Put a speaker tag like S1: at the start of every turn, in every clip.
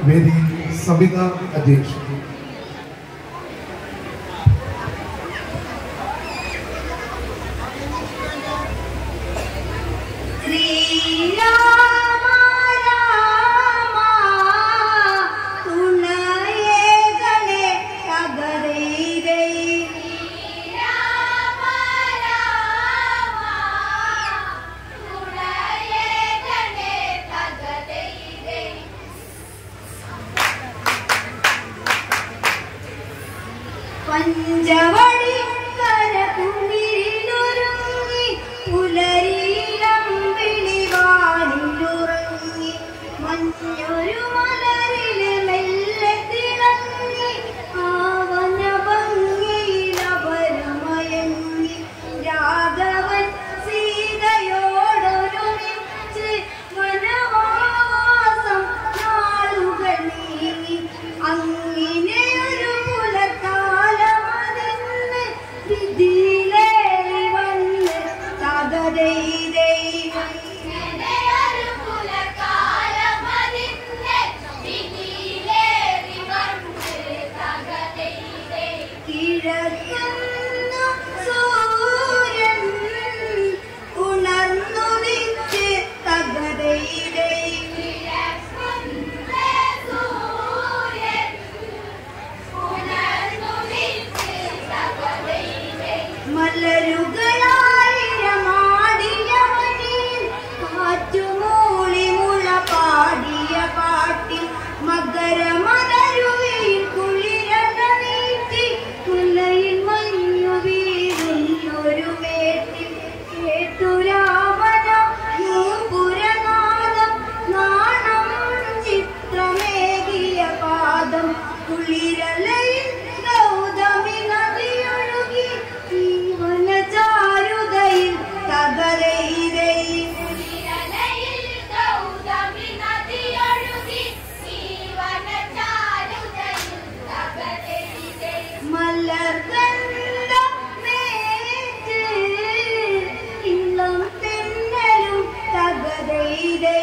S1: വേദിയിൽ സവിത അജേഷ്
S2: ശ്രീരാമ രാമ തുണയേകളെ തകരൈരൈ ശ്രീരാമ രാമ തുണയേകളെ തകരൈരൈ പഞ്ചവടി കരകുളിരിലൊരുങ്ങി പുലരിയിലം വിളിവാനിലുറങ്ങി മഞ്ഞൊരു മലരില് മെല്ലെ തിളങ്ങി ആവന ഭംഗിയിലപരമയങ്ങി രാഘവൻ സീതയോടൊരുമിച്ച് വനവാസം നാളുകൾ നീങ്ങി അങ്ങിനെയൊരു പുലക്കാലമതിന്ന് വിധിയിലേറി വന്ന് തകതൈതൈ കിഴക്കുന്നു സൂര്യൻ ഉണർന്നുദിച്ച് തകതൈതൈ മലരുകളായിരമാടിയവനിൽ കാറ്റുമൂളി മുള പാടിയ പാട്ടിൽ മകരമലരുവിൽ കുളിരല നീട്ടി മുല്ലയിൽ മഞ്ഞു വീഴുന്നൊരു വേട്ടിൽ കേട്ടു രാമന നൂപുരനാദം നാണം ചിത്രമേകിയ പാദം കുളിരലയിൽ ഗൗതമി നദിയൊഴുകി ജീവന ചാരുതയിൽ തകരയിരയിൽ മലർഗന്ധമേറ്റ് ഇളം തെന്നലും തകരയിരൈ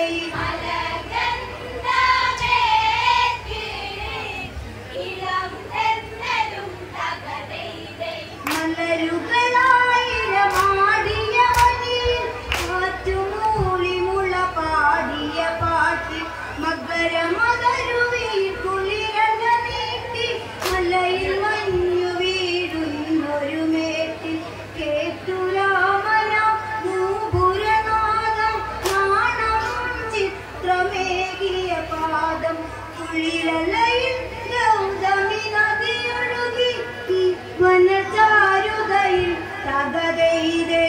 S2: മലരുകളായിരമാടിയവനിൽ കാറ്റുമൂളി മുള പാടിയ പാട്ടിൽ മകരമതരുവിൽ കുളിരല നീട്ടി മലയിൽ മഞ്ഞു വീഴുന്നൊരു മേട്ടിൽ കേട്ടു രാമന നൂപുരനാദം നാണം ചിത്രമേകിയ പാദം കുളിരലയിൽ ഗൗതമി നദിയൊഴുകി ഈ വനചാരുതയിൽ തകതൈതൈ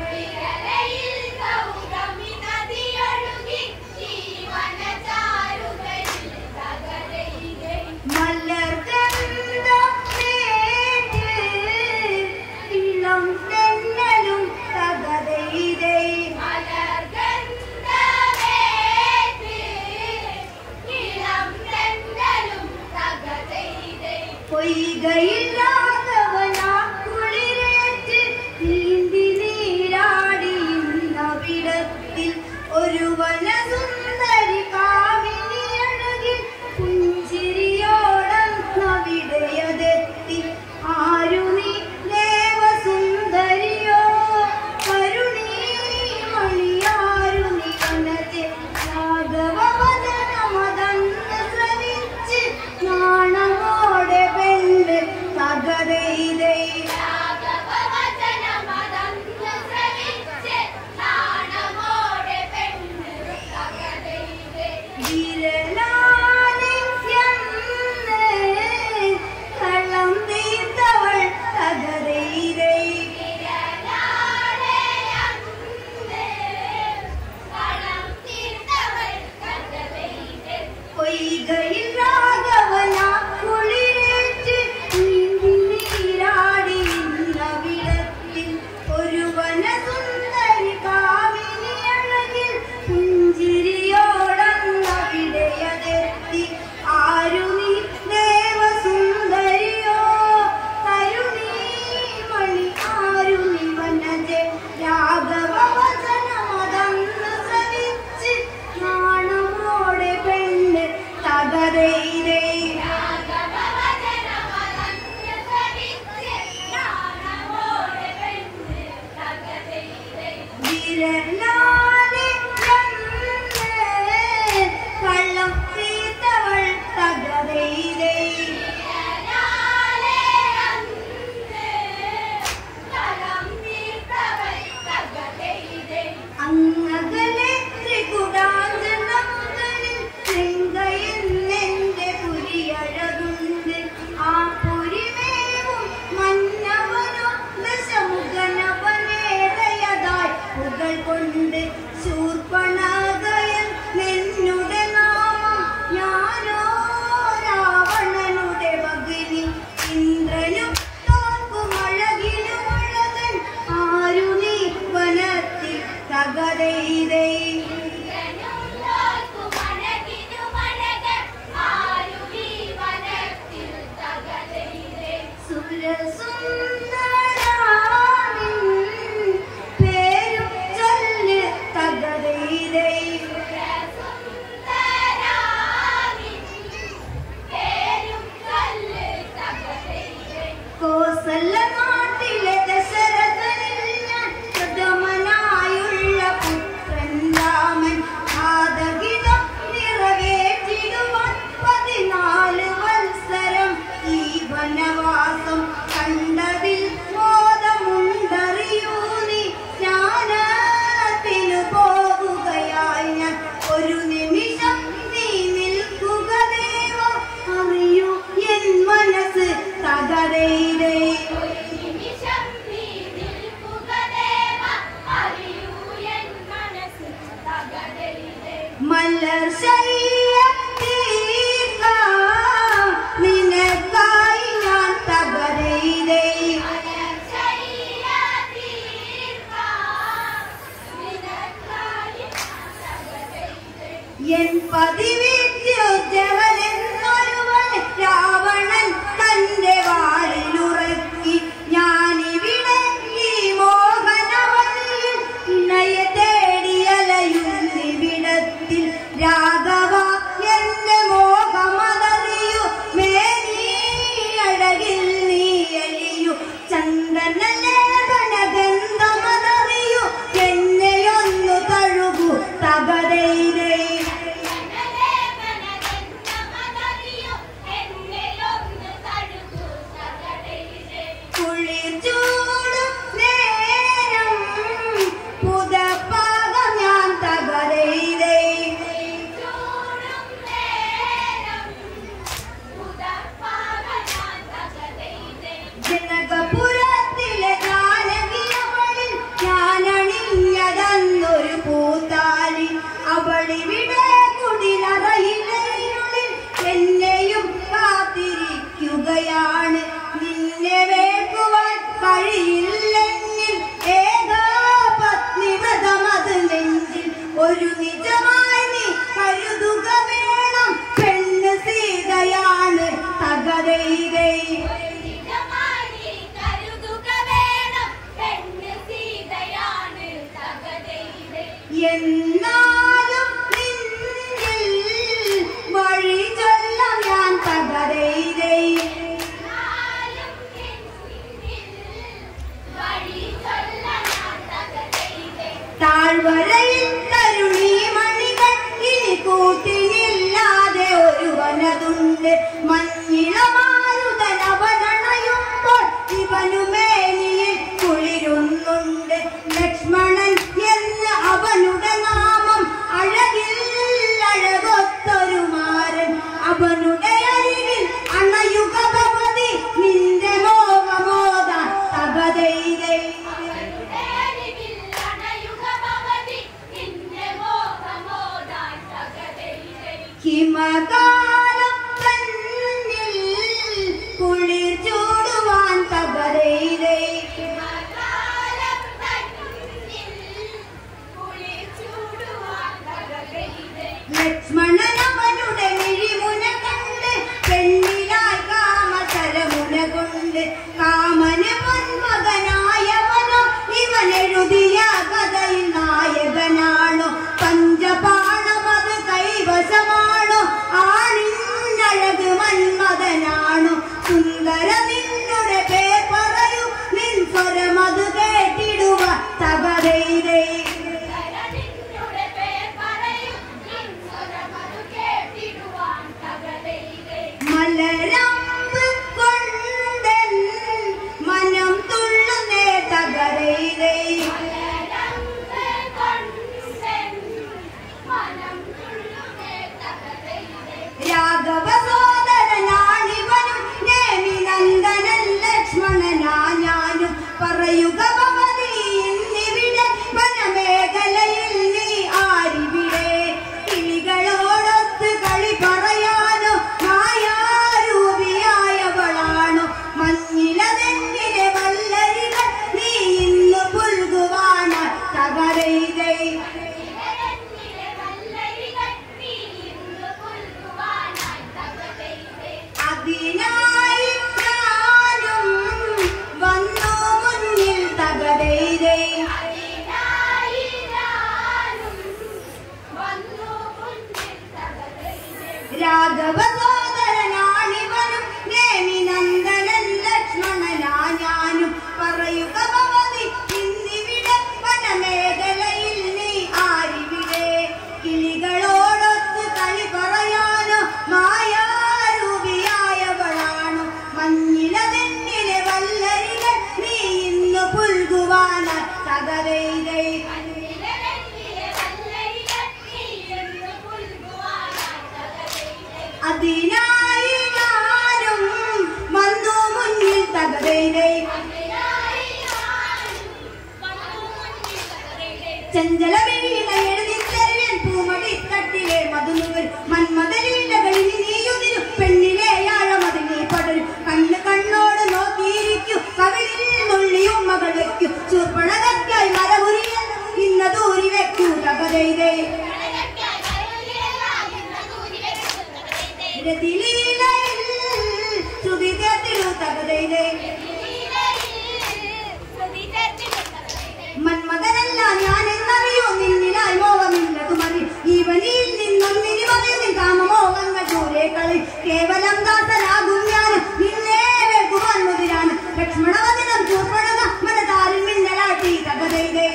S2: മലർഗന്ധമേറ്റ് ഇളം തെന്നലും തകതൈതൈ പൊയ്കയിൽ രാഘവനാ കുളിരേറ്റ് നീന്തി നീരാടിയുന്നവിടത്തിൽ ഒരു വനസുന്ദരി കാവിനിയഴകിൽ പുഞ്ചിരിയോടന്നവിടെയതെത്തി ആരു നീ ദേവസുന്ദരിയോ കരുണീമണിയാരു നീ വനജെ രാഘവവദനമതന്ന് ശ്രവിച്ച് നാണമോടെ പെണ്ണ് തകരയിലേ വിരലാലിത്യന്ന് കള്ളം തീർത്തവൾ തകരയിലേ പൊയ്കയിൽ രാഘവന കുളിരേറ്റ് നീന്തി നീരാടി നിന്നവിടത്തിൽ ഒരു വനസുന്ദരി കാവിനി അഴകിൽ പുഞ്ചിരിയോടന്നവിടെയതെത്തി ആരു നീ ദേവസുന്ദരിയോ കരുണീമണി ആരു നീ വനജെ രാഘവ വചനമതന്ന് ശ്രവിച്ച് നാണമോടെ പെണ്ണ് തകരേ കൊണ്ട് മഞ്ഞിളമാരുതൻ അവനണയുമ്പോൾ ഇവനുമേനിയിൽ കുളിരുന്നുണ്ട് ലക്ഷ്മണൻ എന്ന് അവനുടെ നാമം അഴകിൽ അഴകൊത്തൊരു മാരൻ അവനുടെ അരികിൽ അണയുക ഭഗവതി നിന്റെ മോഹമോദ തകതൈതൈ ഹിമകാലം തന്നിൽ കുളിർ ചൂടുവാൻ തകതൈതൈ ലക്ഷ്മണൻ അവനുടെ മിഴിമുന കണ്ട് പെണ്ണിലായി കാമസരമുന കൊണ്ട് കാമന് പൊന്മകനായവനോ ഇവൻ എഴുതിയ കഥയിൽ നായകനാണോ പഞ്ചപാണമത് കൈവശമാണോ ആണിന്നഴക് മന്മഥനാണോ സുന്ദര നിന്നുടെ പേർ പറയൂ നിൻ സ്വരമത് കേട്ടിടുക തകരൈതേ മലരമ്പ് കൊണ്ടൻ മനം തുള്ളുന്നേ തകരയിലേ രാഘവ സോദരനാണിവനും നേമി നന്ദനൻ ലക്ഷ്മണനാ ഞാനും പറയുക ഭവതി ഇന്നിവിടെ വനമേഖലയിൽ നീ ആരിവിടെ കിളികളോടൊത്ത് കളി പറയാനോ മായാരൂപിയായവളാണോ മഞ്ഞിലതെന്നിലെ വല്ലരികൾ നീ ഇന്ന് പുൽകുവാന തകരയിലേ അതിനായി ഞാനും വന്നു മുന്നിൽ തകരയിലേ രാഘവ സോദരനാണിവനും നേമി നന്ദനൻ ലക്ഷ്മണനാ ഞാനും പറയുക ഭവതി ഇന്നിവിടെ വനമേഖലയിൽ നീ ആരിവിടെ കിളികളോടൊത്ത് കളി പറയാനോ മായാരൂപിയായവളാണോ മഞ്ഞിലതെന്നിലെ വല്ലരികൾ നീ ഇന്ന് പുൽകുവാന തകരയിലേ അതിനായി ഞാനും വന്നു മുന്നിൽ തകരയിലേ ചഞ്ചല വീണ എഴുതിത്തരുവൻ പൂമടി തട്ടിലെ മധുനുകൾ മന്മതലീലകളിൽ നീയുതിരും പെണ്ണിലെ ആഴമതിൽ നീ പടരും കണ്ണ് കണ്ണോട് നോക്കിയിരിക്കും കവിളിൽ നുള്ളിയും മകൾ വെക്കും ചൂർപ്പണകയ്ക്കായി മരമുറിയൽ ഇന്ന ദൂരി വെക്കൂ തകരയിലേ രതിലീലയിൽ ശ്രുതി ചേർത്തിടൂ തകരയിലേ മന്മഥനല്ല ഞാൻ എന്നറിയോ നിന്നിലായി മോഹമില്ലതുമതി ഈവനിൽ നിന്നും നിരിമറിയും കാമമോഹങ്ങൾ ദൂരെ കളി കേവലം ദാസനാകും ഞാൻ നിന്നെ വെക്കുവാൻ മുതിരാണ് ലക്ഷ്മണവചനം ചൂർപ്പണത മനതാരിൽ മിന്നലാട്ടി തകതയിലേ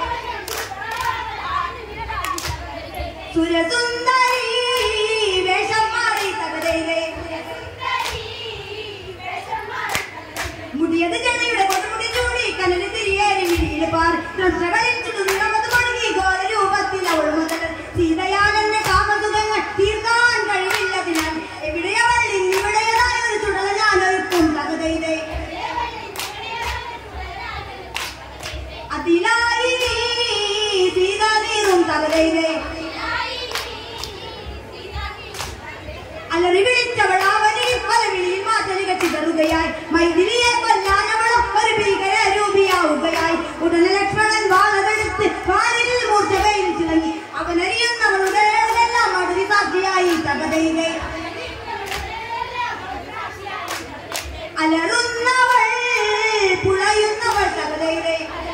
S2: സുരസുന്ദരി വേഷം മാറി തകതയിലേ മുടിയത് ജനയുടെ കൊടുമുടി ചൂടി കനല് തിരിയേറി മിഴിയിൽ പാർ കൃഷ്ണകളിൽ ചുടുന്നത് മടങ്ങി ഘോര രൂപത്തിൽ അവൾ മുതൽ സീതയാലെന്നെ കാമസുഖങ്ങൾ തീർക്കാൻ കഴിവില്ലതിനാൽ എവിടെയവൾ ഇന്നിവിടെയതായ ഒരു ചുടല ഞാനൊരുക്കും തകതയിലേ അതിലായി സീതാ നീറും തകതയിലേ അലറി വിളിച്ചവൾ അവനിൽ പല വിളിയിൽ മാറ്റലിക ചിതറുകയായി മൈഥിലിയെ കൊല്ലാനവളും ഒരു ഭീകര രൂപിയാവുകയായി ഉടനെ ലക്ഷ്മണൻ വാളതെടുത്ത് വാനിൽ മൂർച്ചകയിൽ ചിലങ്ങി അവനറിയുന്നവളുടെ എല്ലാം അടുതി സാക്ഷിയായി തകതയിലെ അലറുന്നവൾ പുളയുന്നവൾ തകതയിലെ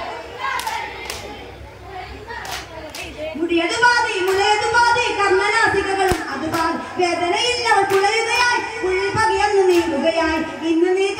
S2: മുടിയത് പാതി മുളയത് പാതി കർണനാസികകളും അത് പാതി വേദനയില്ലവൾ പുളയുകയായി ഉൾപകിയന്ന് നീങ്ങുകയായി ഇന്ന് നീ